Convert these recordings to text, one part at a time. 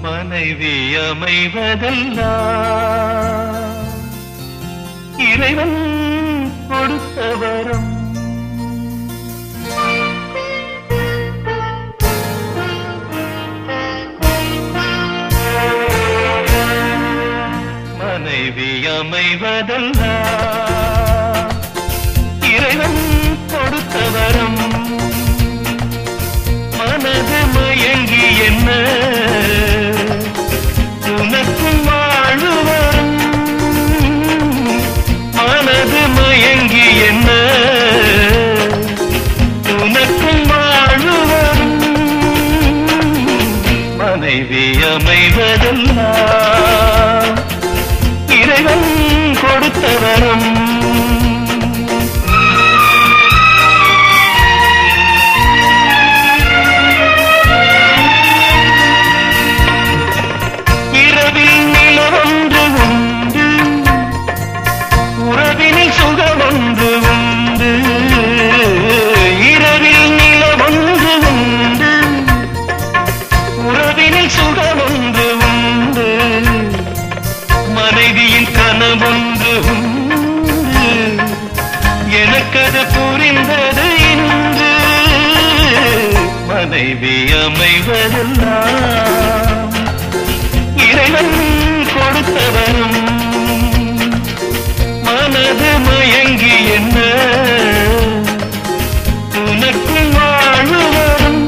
மனைவி அமைவதெல்லாம் இறைவன் கொடுத்த வரம் மனைவி அமைவதெல்லாம் இறைவன் கொடுத்த வரம் மனது மயங்கி என்ன உனக்கும் வாழ்வு வரும் மனது மயங்கி என்ன உனக்கும் வாழ்வு வரும் மனைவி அமைவதெல்லாம் இறைவன் கொடுத்த வரம் இரவில் நிலவொன்று உண்டு உறவினில் சுகமொன்று உண்டு இரவில் நிலவொன்று உண்டு உறவினில் சுகமொன்று உண்டு மனைவியின் கனவொன்று உண்டு எனக்கது புரிந்தது இன்று மனைவி அமைவதெல்லாம் இறைவன் கொடுத்தவரும் மனது மயங்கி என்ன உனக்கும் வாழ்வு வரும்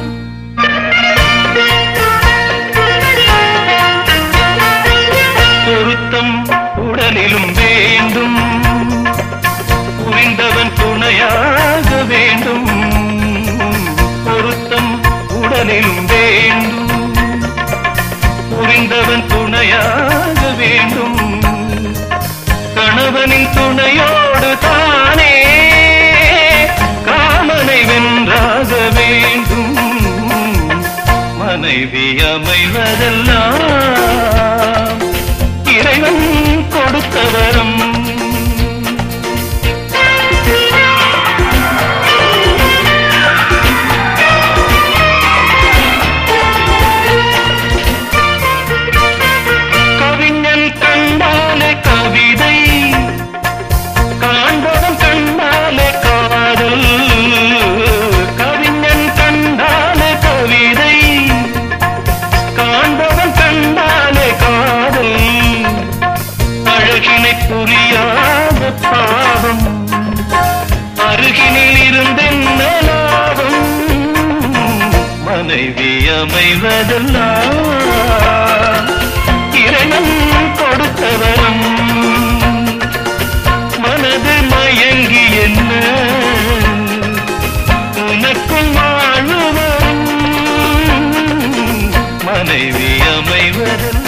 பொருத்தம் உடலிலும் வேண்டும் புரிந்தவன் துணையாக வேண்டும் பொருத்தம் உடலிலும் வேண்டும் புரிந்தவன் துணையாக வேண்டும் கணவனின் துணையோடு தானே காமனை வென்றாக வேண்டும் மனைவி அமைவதெல்லாம் இறைவன் கொடுத்த வரம் கவிஞன் கண்டாலே கவிதை காண்பவன் கண்டாலே காதல் கவிஞன் கண்டாலே கவிதை காண்பவன் கண்டாலே காதல் அழகினை புரியாத பாவம் அருகினில் இருந்தென்ன லாபம் மனைவி அமைவதெல்லாம் இறைவன் கொடுத்தவரம் மனது மயங்கி என்ன உனக்கும் வாழ்வு வரும் மனைவி அமைவதெல்லாம்